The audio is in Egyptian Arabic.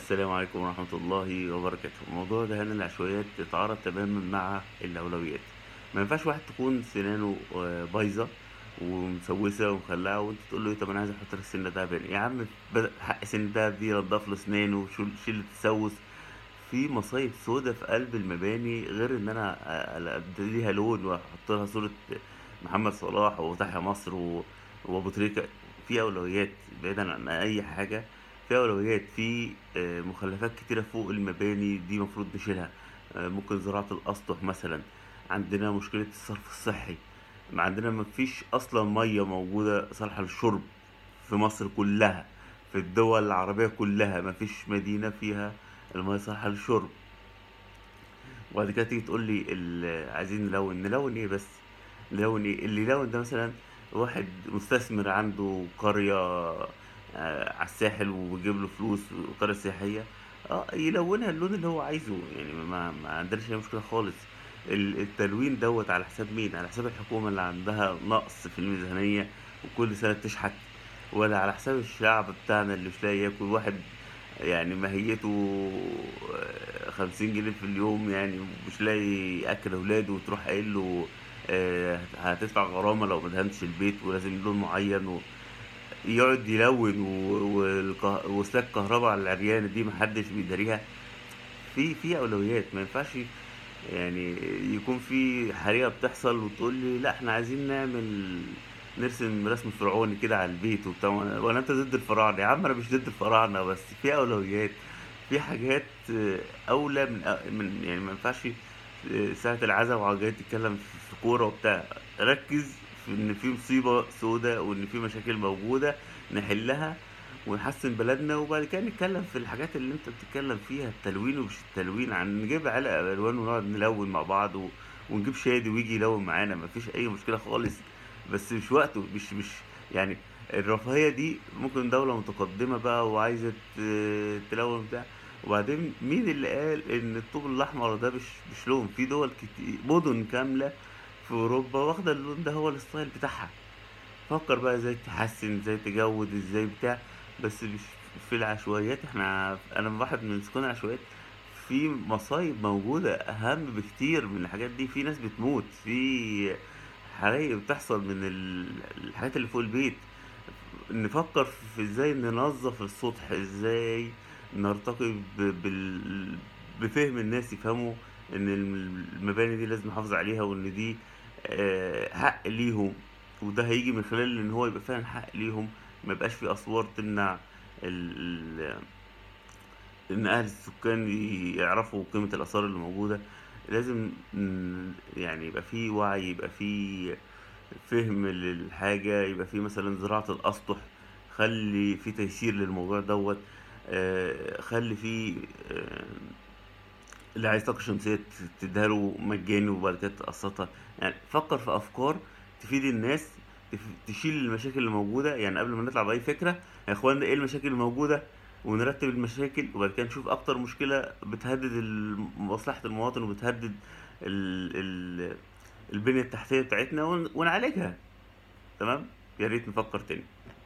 السلام عليكم ورحمة الله وبركاته موضوع دهان العشوائيات يتعارض تماما مع الأولويات ما ينفعش واحد تكون سنانه آه، بايظة ومسوسة ومخلعة وانت تقول له إيه، طب انا عايز احط لك سن دهب يعني يا عم بدل حق سن الدهب دي نضف له سنانه وشيل شيل التسوس في مصايب سودة في قلب المباني غير ان انا آه، اديها لون واحط لها صورة محمد صلاح وتحيا مصر و- وابو تريكة في اولويات بعيدا عن اي حاجة في اولويات في آه، مخلفات كتيرة فوق المباني دي مفروض نشيلها آه، ممكن زراعة الاسطح مثلا عندنا مشكلة الصرف الصحي ما عندنا مفيش اصلا مية موجودة صالحة للشرب في مصر كلها في الدول العربية كلها مفيش مدينة فيها المياه صالحة للشرب وبعد كده تيجي تقول لي ال- عايزين نلون نلون ايه بس نلون ايه اللي يلون ده مثلا واحد مستثمر عنده قرية آه، على الساحل وبيجيب له فلوس وقرية سياحية اه يلونها اللون اللي هو عايزه يعني ما, ما عندناش اي مشكلة خالص ال- التلوين دوت على حساب مين على حساب الحكومة اللي عندها نقص في الميزانية وكل سنة تشحت ولا على حساب الشعب بتاعنا اللي مش لاقي ياكل واحد يعني ماهيته خمسين جنيه في اليوم يعني مش لاقي ياكل اولاده وتروح قايل له آه، هتدفع غرامة لو مدهنتش البيت ولازم لون معين و... يقعد يلون و- والك- وسلاك كهرباء على العريانة دي محدش بيداريها في في أولويات ما ينفعش يعني يكون في حريقة بتحصل وتقول لي لا احنا عايزين نعمل نرسم رسم فرعوني كده على البيت وبتاع ولا ولا انت ضد الفراعنة يا عم انا مش ضد الفراعنة بس في أولويات في حاجات آه، أولى من أ- من يعني ما ينفعش آه، ساعة العزاء وجاي تتكلم في في كورة وبتاع ركز في إن في مصيبة سودة وإن في مشاكل موجودة نحلها ونحسن بلدنا وبعد كده نتكلم في الحاجات اللي انت بتتكلم فيها التلوين ومش التلوين عن نجيب علقة ألوان ونقعد نلون مع بعض و... ونجيب شادي ويجي يلون معانا مفيش أي مشكلة خالص بس مش وقته مش مش يعني الرفاهية دي ممكن دولة متقدمة بقى وعايزة ت- تلون بتاع وبعدين مين اللي قال ان الطوب الاحمر ده مش مش لون في دول كتير مدن كاملة في اوروبا واخدة اللون ده هو الستايل بتاعها فكر بقى ازاي تحسن ازاي تجود ازاي بتاع بس مش في العشوائيات احنا انا واحد من سكان العشوائيات في مصايب موجودة اهم بكتير من الحاجات دي في ناس بتموت في حرايق بتحصل من ال- الحاجات اللي فوق البيت نفكر في ازاي ننظف السطح ازاي نرتقي ب- بال... بفهم الناس يفهموا ان المباني دي لازم نحافظ عليها وان دي آه، حق ليهم وده هيجي من خلال ان هو يبقى فعلا حق ليهم ما يبقاش في اسوار تمنع ال... ال- ان اهل السكان يعرفوا قيمة الاثار اللي موجودة لازم ن- يعني يبقى في وعي يبقى في فهم للحاجة يبقى في مثلا زراعة الاسطح خلي في تيسير للموضوع دوت آه، خلي في آه، اللي عايز طاقة شمسية تديها له مجاني وبعد كده تقسطها يعني فكر في أفكار تفيد الناس تف- تشيل المشاكل اللي موجودة يعني قبل ما نطلع بأي فكرة يا إخوانا إيه المشاكل اللي موجودة ونرتب المشاكل وبعد كده نشوف أكتر مشكلة بتهدد الم- مصلحة المواطن وبتهدد ال ال البنية التحتية بتاعتنا ون- ونعالجها تمام يا ريت نفكر تاني